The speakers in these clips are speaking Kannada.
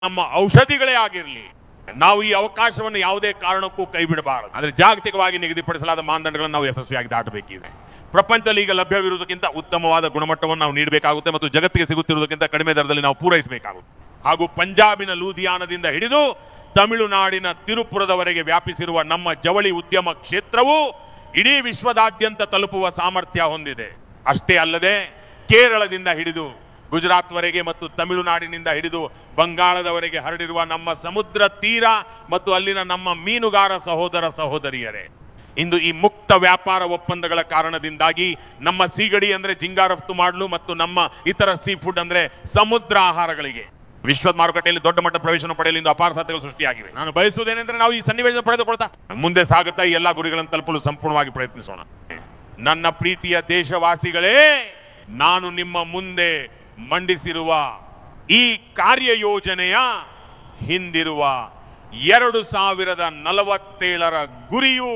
ನಮ್ಮ ಔಷಧಿಗಳೇ ಆಗಿರಲಿ ನಾವು ಈ ಅವಕಾಶವನ್ನು ಯಾವುದೇ ಕಾರಣಕ್ಕೂ ಕೈ ಬಿಡಬಾರದು ಆದರೆ ಜಾಗತಿಕವಾಗಿ ನಿಗದಿಪಡಿಸಲಾದ ಮಾನದಂಡಗಳನ್ನು ನಾವು ಯಶಸ್ವಿಯಾಗಿ ದಾಟಬೇಕಿದೆ ಪ್ರಪಂಚದಲ್ಲಿ ಈಗ ಲಭ್ಯವಿರುವುದಕ್ಕಿಂತ ಉತ್ತಮವಾದ ಗುಣಮಟ್ಟವನ್ನು ನಾವು ನೀಡಬೇಕಾಗುತ್ತೆ ಮತ್ತು ಜಗತ್ತಿಗೆ ಸಿಗುತ್ತಿರುವುದಕ್ಕಿಂತ ಕಡಿಮೆ ದರದಲ್ಲಿ ನಾವು ಪೂರೈಸಬೇಕಾಗುತ್ತೆ ಹಾಗೂ ಪಂಜಾಬಿನ ಲೂಧಿಯಾನದಿಂದ ಹಿಡಿದು ತಮಿಳುನಾಡಿನ ತಿರುಪುರದವರೆಗೆ ವ್ಯಾಪಿಸಿರುವ ನಮ್ಮ ಜವಳಿ ಉದ್ಯಮ ಕ್ಷೇತ್ರವು ಇಡೀ ವಿಶ್ವದಾದ್ಯಂತ ತಲುಪುವ ಸಾಮರ್ಥ್ಯ ಹೊಂದಿದೆ ಅಷ್ಟೇ ಅಲ್ಲದೆ ಕೇರಳದಿಂದ ಹಿಡಿದು ಗುಜರಾತ್ವರೆಗೆ ಮತ್ತು ತಮಿಳುನಾಡಿನಿಂದ ಹಿಡಿದು ಬಂಗಾಳದವರೆಗೆ ಹರಡಿರುವ ನಮ್ಮ ಸಮುದ್ರ ತೀರ ಮತ್ತು ಅಲ್ಲಿನ ನಮ್ಮ ಮೀನುಗಾರ ಸಹೋದರ ಸಹೋದರಿಯರೇ ಇಂದು ಈ ಮುಕ್ತ ವ್ಯಾಪಾರ ಒಪ್ಪಂದಗಳ ಕಾರಣದಿಂದಾಗಿ ನಮ್ಮ ಸೀಗಡಿ ಅಂದ್ರೆ ಜಿಂಗಾ ರಫ್ತು ಮಾಡಲು ಮತ್ತು ನಮ್ಮ ಇತರ ಸೀ ಫುಡ್ ಅಂದ್ರೆ ಸಮುದ್ರ ಆಹಾರಗಳಿಗೆ ವಿಶ್ವದ ಮಾರುಕಟ್ಟೆಯಲ್ಲಿ ದೊಡ್ಡ ಮಟ್ಟ ಪ್ರವೇಶನ ಪಡೆಯಲು ಇಂದು ಅಪಾರ ಸಾಧ್ಯತೆಗಳು ಸೃಷ್ಟಿಯಾಗಿವೆ ನಾನು ಬಯಸುವುದೇನೆಂದ್ರೆ ನಾವು ಈ ಸನ್ನಿವೇಶ ಪಡೆದುಕೊಳ್ತಾ ಮುಂದೆ ಸಾಗುತ್ತಾ ಈ ಎಲ್ಲಾ ಗುರಿಗಳನ್ನು ತಲುಪಲು ಸಂಪೂರ್ಣವಾಗಿ ಪ್ರಯತ್ನಿಸೋಣ ನನ್ನ ಪ್ರೀತಿಯ ದೇಶವಾಸಿಗಳೇ ನಾನು ನಿಮ್ಮ ಮುಂದೆ ಮಂಡಿಸಿರುವ ಈ ಕಾರ್ಯಯೋಜನೆಯ ಹಿಂದಿರುವ ಎರಡು ಸಾವಿರದ ನಲವತ್ತೇಳರ ಗುರಿಯು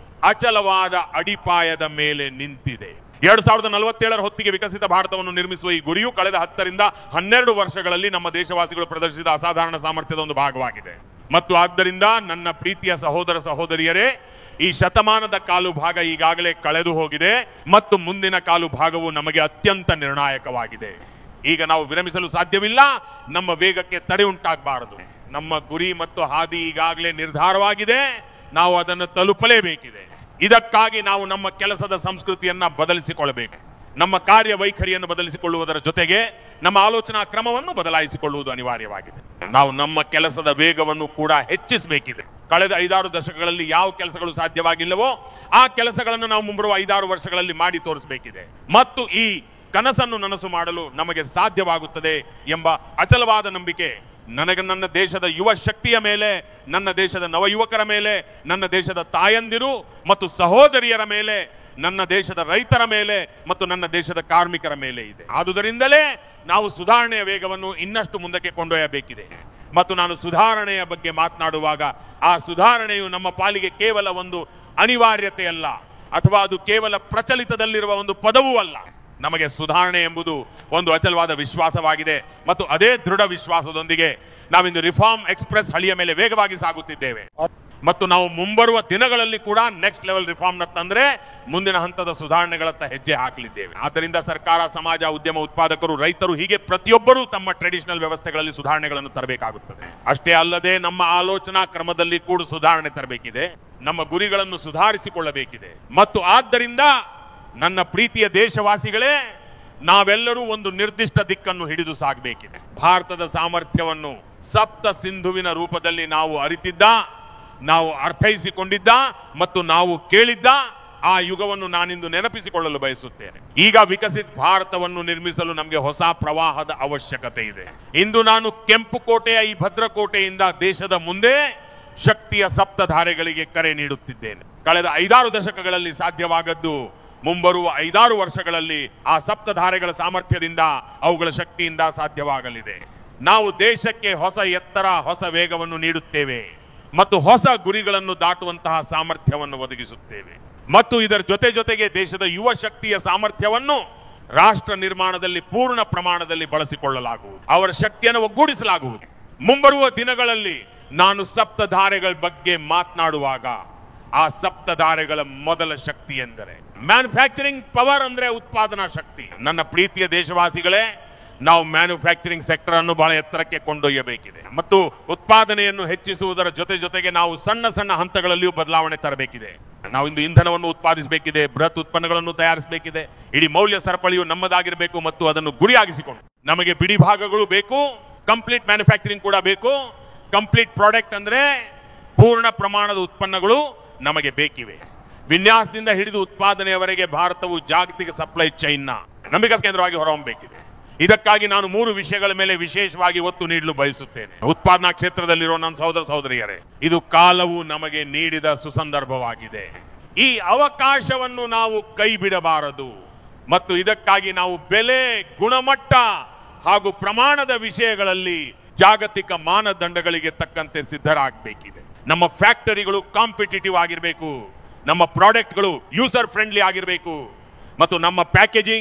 ಅಚಲವಾದ ಅಡಿಪಾಯದ ಮೇಲೆ ನಿಂತಿದೆ ಎರಡು ಸಾವಿರದ ನಲವತ್ತೇಳರ ಹೊತ್ತಿಗೆ ವಿಕಸಿತ ಭಾರತವನ್ನು ನಿರ್ಮಿಸುವ ಈ ಗುರಿಯು ಕಳೆದ ಹತ್ತರಿಂದ ಹನ್ನೆರಡು ವರ್ಷಗಳಲ್ಲಿ ನಮ್ಮ ದೇಶವಾಸಿಗಳು ಪ್ರದರ್ಶಿಸಿದ ಅಸಾಧಾರಣ ಸಾಮರ್ಥ್ಯದ ಒಂದು ಭಾಗವಾಗಿದೆ ಮತ್ತು ಆದ್ದರಿಂದ ನನ್ನ ಪ್ರೀತಿಯ ಸಹೋದರ ಸಹೋದರಿಯರೇ ಈ ಶತಮಾನದ ಕಾಲು ಭಾಗ ಈಗಾಗಲೇ ಕಳೆದು ಹೋಗಿದೆ ಮತ್ತು ಮುಂದಿನ ಕಾಲು ಭಾಗವು ನಮಗೆ ಅತ್ಯಂತ ನಿರ್ಣಾಯಕವಾಗಿದೆ ಈಗ ನಾವು ವಿರಮಿಸಲು ಸಾಧ್ಯವಿಲ್ಲ ನಮ್ಮ ವೇಗಕ್ಕೆ ತಡೆ ಉಂಟಾಗಬಾರದು ನಮ್ಮ ಗುರಿ ಮತ್ತು ಹಾದಿ ಈಗಾಗಲೇ ನಿರ್ಧಾರವಾಗಿದೆ ನಾವು ಅದನ್ನು ತಲುಪಲೇಬೇಕಿದೆ ಇದಕ್ಕಾಗಿ ನಾವು ನಮ್ಮ ಕೆಲಸದ ಸಂಸ್ಕೃತಿಯನ್ನ ಬದಲಿಸಿಕೊಳ್ಳಬೇಕು ನಮ್ಮ ಕಾರ್ಯ ವೈಖರಿಯನ್ನು ಬದಲಿಸಿಕೊಳ್ಳುವುದರ ಜೊತೆಗೆ ನಮ್ಮ ಆಲೋಚನಾ ಕ್ರಮವನ್ನು ಬದಲಾಯಿಸಿಕೊಳ್ಳುವುದು ಅನಿವಾರ್ಯವಾಗಿದೆ ನಾವು ನಮ್ಮ ಕೆಲಸದ ವೇಗವನ್ನು ಕೂಡ ಹೆಚ್ಚಿಸಬೇಕಿದೆ ಕಳೆದ ಐದಾರು ದಶಕಗಳಲ್ಲಿ ಯಾವ ಕೆಲಸಗಳು ಸಾಧ್ಯವಾಗಿಲ್ಲವೋ ಆ ಕೆಲಸಗಳನ್ನು ನಾವು ಮುಂಬರುವ ಐದಾರು ವರ್ಷಗಳಲ್ಲಿ ಮಾಡಿ ತೋರಿಸಬೇಕಿದೆ ಮತ್ತು ಈ ಕನಸನ್ನು ನನಸು ಮಾಡಲು ನಮಗೆ ಸಾಧ್ಯವಾಗುತ್ತದೆ ಎಂಬ ಅಚಲವಾದ ನಂಬಿಕೆ ನನಗೆ ನನ್ನ ದೇಶದ ಯುವ ಶಕ್ತಿಯ ಮೇಲೆ ನನ್ನ ದೇಶದ ನವಯುವಕರ ಮೇಲೆ ನನ್ನ ದೇಶದ ತಾಯಂದಿರು ಮತ್ತು ಸಹೋದರಿಯರ ಮೇಲೆ ನನ್ನ ದೇಶದ ರೈತರ ಮೇಲೆ ಮತ್ತು ನನ್ನ ದೇಶದ ಕಾರ್ಮಿಕರ ಮೇಲೆ ಇದೆ ಆದುದರಿಂದಲೇ ನಾವು ಸುಧಾರಣೆಯ ವೇಗವನ್ನು ಇನ್ನಷ್ಟು ಮುಂದಕ್ಕೆ ಕೊಂಡೊಯ್ಯಬೇಕಿದೆ ಮತ್ತು ನಾನು ಸುಧಾರಣೆಯ ಬಗ್ಗೆ ಮಾತನಾಡುವಾಗ ಆ ಸುಧಾರಣೆಯು ನಮ್ಮ ಪಾಲಿಗೆ ಕೇವಲ ಒಂದು ಅನಿವಾರ್ಯತೆಯಲ್ಲ ಅಥವಾ ಅದು ಕೇವಲ ಪ್ರಚಲಿತದಲ್ಲಿರುವ ಒಂದು ಪದವೂ ಅಲ್ಲ ನಮಗೆ ಸುಧಾರಣೆ ಎಂಬುದು ಒಂದು ಅಚಲವಾದ ವಿಶ್ವಾಸವಾಗಿದೆ ಮತ್ತು ಅದೇ ದೃಢ ವಿಶ್ವಾಸದೊಂದಿಗೆ ನಾವಿಂದು ರಿಫಾರ್ಮ್ ಎಕ್ಸ್ಪ್ರೆಸ್ ಹಳಿಯ ಮೇಲೆ ವೇಗವಾಗಿ ಸಾಗುತ್ತಿದ್ದೇವೆ ಮತ್ತು ನಾವು ಮುಂಬರುವ ದಿನಗಳಲ್ಲಿ ಕೂಡ ನೆಕ್ಸ್ಟ್ ಲೆವೆಲ್ ರಿಫಾರ್ಮ್ ತಂದ್ರೆ ಮುಂದಿನ ಹಂತದ ಸುಧಾರಣೆಗಳತ್ತ ಹೆಜ್ಜೆ ಹಾಕಲಿದ್ದೇವೆ ಆದ್ದರಿಂದ ಸರ್ಕಾರ ಸಮಾಜ ಉದ್ಯಮ ಉತ್ಪಾದಕರು ರೈತರು ಹೀಗೆ ಪ್ರತಿಯೊಬ್ಬರೂ ತಮ್ಮ ಟ್ರೆಡಿಷನಲ್ ವ್ಯವಸ್ಥೆಗಳಲ್ಲಿ ಸುಧಾರಣೆಗಳನ್ನು ತರಬೇಕಾಗುತ್ತದೆ ಅಷ್ಟೇ ಅಲ್ಲದೆ ನಮ್ಮ ಆಲೋಚನಾ ಕ್ರಮದಲ್ಲಿ ಕೂಡ ಸುಧಾರಣೆ ತರಬೇಕಿದೆ ನಮ್ಮ ಗುರಿಗಳನ್ನು ಸುಧಾರಿಸಿಕೊಳ್ಳಬೇಕಿದೆ ಮತ್ತು ಆದ್ದರಿಂದ ನನ್ನ ಪ್ರೀತಿಯ ದೇಶವಾಸಿಗಳೇ ನಾವೆಲ್ಲರೂ ಒಂದು ನಿರ್ದಿಷ್ಟ ದಿಕ್ಕನ್ನು ಹಿಡಿದು ಸಾಗಬೇಕಿದೆ ಭಾರತದ ಸಾಮರ್ಥ್ಯವನ್ನು ಸಪ್ತ ಸಿಂಧುವಿನ ರೂಪದಲ್ಲಿ ನಾವು ಅರಿತಿದ್ದ ನಾವು ಅರ್ಥೈಸಿಕೊಂಡಿದ್ದ ಮತ್ತು ನಾವು ಕೇಳಿದ್ದ ಆ ಯುಗವನ್ನು ನಾನಿಂದು ನೆನಪಿಸಿಕೊಳ್ಳಲು ಬಯಸುತ್ತೇನೆ ಈಗ ವಿಕಸಿತ ಭಾರತವನ್ನು ನಿರ್ಮಿಸಲು ನಮಗೆ ಹೊಸ ಪ್ರವಾಹದ ಅವಶ್ಯಕತೆ ಇದೆ ಇಂದು ನಾನು ಕೆಂಪು ಕೋಟೆಯ ಈ ಭದ್ರಕೋಟೆಯಿಂದ ದೇಶದ ಮುಂದೆ ಶಕ್ತಿಯ ಸಪ್ತಧಾರೆಗಳಿಗೆ ಕರೆ ನೀಡುತ್ತಿದ್ದೇನೆ ಕಳೆದ ಐದಾರು ದಶಕಗಳಲ್ಲಿ ಸಾಧ್ಯವಾಗದ್ದು ಮುಂಬರುವ ಐದಾರು ವರ್ಷಗಳಲ್ಲಿ ಆ ಸಪ್ತಧಾರೆಗಳ ಸಾಮರ್ಥ್ಯದಿಂದ ಅವುಗಳ ಶಕ್ತಿಯಿಂದ ಸಾಧ್ಯವಾಗಲಿದೆ ನಾವು ದೇಶಕ್ಕೆ ಹೊಸ ಎತ್ತರ ಹೊಸ ವೇಗವನ್ನು ನೀಡುತ್ತೇವೆ ಮತ್ತು ಹೊಸ ಗುರಿಗಳನ್ನು ದಾಟುವಂತಹ ಸಾಮರ್ಥ್ಯವನ್ನು ಒದಗಿಸುತ್ತೇವೆ ಮತ್ತು ಇದರ ಜೊತೆ ಜೊತೆಗೆ ದೇಶದ ಯುವ ಶಕ್ತಿಯ ಸಾಮರ್ಥ್ಯವನ್ನು ರಾಷ್ಟ್ರ ನಿರ್ಮಾಣದಲ್ಲಿ ಪೂರ್ಣ ಪ್ರಮಾಣದಲ್ಲಿ ಬಳಸಿಕೊಳ್ಳಲಾಗುವುದು ಅವರ ಶಕ್ತಿಯನ್ನು ಒಗ್ಗೂಡಿಸಲಾಗುವುದು ಮುಂಬರುವ ದಿನಗಳಲ್ಲಿ ನಾನು ಸಪ್ತಧಾರೆಗಳ ಬಗ್ಗೆ ಮಾತನಾಡುವಾಗ ಆ ಸಪ್ತಧಾರೆಗಳ ಮೊದಲ ಶಕ್ತಿ ಎಂದರೆ ಮ್ಯಾನುಫ್ಯಾಕ್ಚರಿಂಗ್ ಪವರ್ ಅಂದ್ರೆ ಉತ್ಪಾದನಾ ಶಕ್ತಿ ನನ್ನ ಪ್ರೀತಿಯ ದೇಶವಾಸಿಗಳೇ ನಾವು ಮ್ಯಾನುಫ್ಯಾಕ್ಚರಿಂಗ್ ಸೆಕ್ಟರ್ ಅನ್ನು ಬಹಳ ಎತ್ತರಕ್ಕೆ ಕೊಂಡೊಯ್ಯಬೇಕಿದೆ ಮತ್ತು ಉತ್ಪಾದನೆಯನ್ನು ಹೆಚ್ಚಿಸುವುದರ ಜೊತೆ ಜೊತೆಗೆ ನಾವು ಸಣ್ಣ ಸಣ್ಣ ಹಂತಗಳಲ್ಲಿಯೂ ಬದಲಾವಣೆ ತರಬೇಕಿದೆ ನಾವು ಇಂದು ಇಂಧನವನ್ನು ಉತ್ಪಾದಿಸಬೇಕಿದೆ ಬೃಹತ್ ಉತ್ಪನ್ನಗಳನ್ನು ತಯಾರಿಸಬೇಕಿದೆ ಇಡೀ ಮೌಲ್ಯ ಸರಪಳಿಯು ನಮ್ಮದಾಗಿರಬೇಕು ಮತ್ತು ಅದನ್ನು ಗುರಿಯಾಗಿಸಿಕೊಂಡು ನಮಗೆ ಬಿಡಿ ಭಾಗಗಳು ಬೇಕು ಕಂಪ್ಲೀಟ್ ಮ್ಯಾನುಫ್ಯಾಕ್ಚರಿಂಗ್ ಕೂಡ ಬೇಕು ಕಂಪ್ಲೀಟ್ ಪ್ರಾಡಕ್ಟ್ ಅಂದ್ರೆ ಪೂರ್ಣ ಪ್ರಮಾಣದ ಉತ್ಪನ್ನಗಳು ನಮಗೆ ಬೇಕಿವೆ ವಿನ್ಯಾಸದಿಂದ ಹಿಡಿದು ಉತ್ಪಾದನೆಯವರೆಗೆ ಭಾರತವು ಜಾಗತಿಕ ಸಪ್ಲೈ ಚೈನ್ನ ನಂಬಿಕಾ ಕೇಂದ್ರವಾಗಿ ಹೊರಹೊಮ್ಮಬೇಕಿದೆ ಇದಕ್ಕಾಗಿ ನಾನು ಮೂರು ವಿಷಯಗಳ ಮೇಲೆ ವಿಶೇಷವಾಗಿ ಒತ್ತು ನೀಡಲು ಬಯಸುತ್ತೇನೆ ಉತ್ಪಾದನಾ ಕ್ಷೇತ್ರದಲ್ಲಿರೋ ನನ್ನ ಸಹೋದರ ಸಹೋದರಿಯರೇ ಇದು ಕಾಲವು ನಮಗೆ ನೀಡಿದ ಸುಸಂದರ್ಭವಾಗಿದೆ ಈ ಅವಕಾಶವನ್ನು ನಾವು ಕೈ ಬಿಡಬಾರದು ಮತ್ತು ಇದಕ್ಕಾಗಿ ನಾವು ಬೆಲೆ ಗುಣಮಟ್ಟ ಹಾಗೂ ಪ್ರಮಾಣದ ವಿಷಯಗಳಲ್ಲಿ ಜಾಗತಿಕ ಮಾನದಂಡಗಳಿಗೆ ತಕ್ಕಂತೆ ಸಿದ್ಧರಾಗಬೇಕಿದೆ ನಮ್ಮ ಫ್ಯಾಕ್ಟರಿಗಳು ಕಾಂಪಿಟೇಟಿವ್ ಆಗಿರಬೇಕು ನಮ್ಮ ಪ್ರಾಡಕ್ಟ್ಗಳು ಯೂಸರ್ ಫ್ರೆಂಡ್ಲಿ ಆಗಿರಬೇಕು ಮತ್ತು ನಮ್ಮ ಪ್ಯಾಕೇಜಿಂಗ್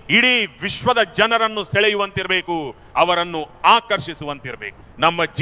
ಇಡೀ ವಿಶ್ವದ ಜನರನ್ನು ಸೆಳೆಯುವಂತಿರಬೇಕು ಅವರನ್ನು ಆಕರ್ಷಿಸುವಂತಿರಬೇಕು ನಮ್ಮ